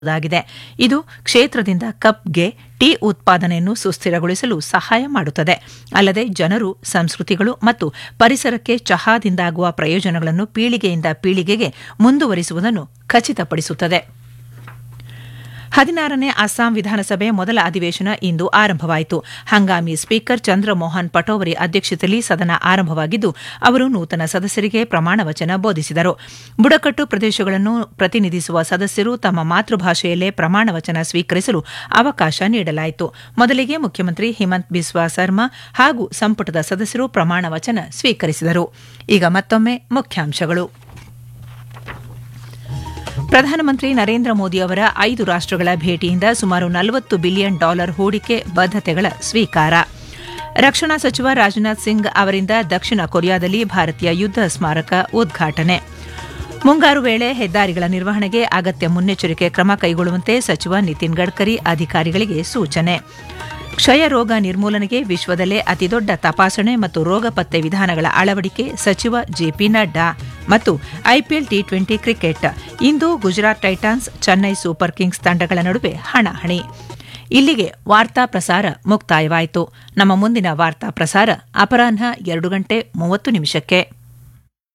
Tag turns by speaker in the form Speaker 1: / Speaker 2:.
Speaker 1: ದಾಗಿದೆ ಇದು ಕ್ಷೇತ್ರದಿಂದ ಕಪ್ಗೆ ಟೀ ಉತ್ಪಾದನೆಯನ್ನು ಸುಸ್ಥಿರಗೊಳಿಸಲು ಸಹಾಯ ಮಾಡುತ್ತದೆ ಅಲ್ಲದೆ ಜನರು ಸಂಸ್ಕೃತಿಗಳು ಮತ್ತು ಪರಿಸರಕ್ಕೆ ಚಹಾದಿಂದಾಗುವ ಪ್ರಯೋಜನಗಳನ್ನು ಪೀಳಿಗೆಯಿಂದ ಪೀಳಿಗೆಗೆ ಮುಂದುವರಿಸುವುದನ್ನು ಖಚಿತಪಡಿಸುತ್ತದೆ ಹದಿನಾರನೇ ಅಸ್ಸಾಂ ವಿಧಾನಸಭೆ ಮೊದಲ ಅಧಿವೇಶನ ಇಂದು ಆರಂಭವಾಯಿತು ಹಂಗಾಮಿ ಸ್ಪೀಕರ್ ಚಂದ್ರಮೋಹನ್ ಪಟೋವರಿ ಅಧ್ಯಕ್ಷತೆಯಲ್ಲಿ ಸದನ ಆರಂಭವಾಗಿದ್ದು ಅವರು ನೂತನ ಸದಸ್ಯರಿಗೆ ಪ್ರಮಾಣ ವಚನ ಬೋಧಿಸಿದರು ಬುಡಕಟ್ಟು ಪ್ರದೇಶಗಳನ್ನು ಪ್ರತಿನಿಧಿಸುವ ಸದಸ್ಯರು ತಮ್ಮ ಮಾತೃಭಾಷೆಯಲ್ಲೇ ಪ್ರಮಾಣ ವಚನ ಸ್ವೀಕರಿಸಲು ಅವಕಾಶ ನೀಡಲಾಯಿತು ಮೊದಲಿಗೆ ಮುಖ್ಯಮಂತ್ರಿ ಹಿಮಂತ್ ಬಿಸ್ವಾ ಸರ್ಮಾ ಹಾಗೂ ಸಂಪುಟದ ಸದಸ್ಯರು ಪ್ರಮಾಣ ವಚನ ಸ್ವೀಕರಿಸಿದರು ಈಗ ಮತ್ತೊಮ್ಮೆ ಮುಖ್ಯಾಂಶಗಳು ಪ್ರಧಾನಮಂತ್ರಿ ನರೇಂದ್ರ ಮೋದಿ ಅವರ ಐದು ರಾಷ್ಟಗಳ ಭೇಟಿಯಿಂದ ಸುಮಾರು ನಲವತ್ತು ಬಿಲಿಯನ್ ಡಾಲರ್ ಹೂಡಿಕೆ ಬದ್ಧತೆಗಳ ಸ್ವೀಕಾರ ರಕ್ಷಣಾ ಸಚಿವ ರಾಜನಾಥ್ ಸಿಂಗ್ ಅವರಿಂದ ದಕ್ಷಿಣ ಕೊರಿಯಾದಲ್ಲಿ ಭಾರತೀಯ ಯುದ್ಧ ಸ್ಮಾರಕ ಉದ್ಘಾಟನೆ ಮುಂಗಾರು ವೇಳೆ ಹೆದ್ದಾರಿಗಳ ನಿರ್ವಹಣೆಗೆ ಅಗತ್ಯ ಮುನ್ನೆಚ್ಚರಿಕೆ ಕ್ರಮ ಕೈಗೊಳ್ಳುವಂತೆ ಸಚಿವ ನಿತಿನ್ ಗಡ್ಕರಿ ಅಧಿಕಾರಿಗಳಿಗೆ ಸೂಚನೆ ಕ್ಷಯ ರೋಗ ನಿರ್ಮೂಲನೆಗೆ ವಿಶ್ವದಲ್ಲೇ ಅತಿದೊಡ್ಡ ತಪಾಸಣೆ ಮತ್ತು ರೋಗ ಪತ್ತೆ ವಿಧಾನಗಳ ಅಳವಡಿಕೆ ಸಚಿವ ಜೆಪಿ ನಡ್ಡಾ ಮತ್ತು ಐಪಿಎಲ್ ಟಿ ಟ್ವೆಂಟಿ ಕ್ರಿಕೆಟ್ ಇಂದು Gujarat Titans Chennai Super Kings ತಂಡಗಳ ನಡುವೆ ಹಣಾಹಣಿ ಇಲ್ಲಿಗೆ ವಾರ್ತಾ ಪ್ರಸಾರ ಮುಕ್ತಾಯವಾಯಿತು ನಮ್ಮ ಮುಂದಿನ ವಾರ್ತಾ ಪ್ರಸಾರ ಅಪರಾಹ್ನ ಎರಡು ಗಂಟೆ ಮೂವತ್ತು ನಿಮಿಷಕ್ಕೆ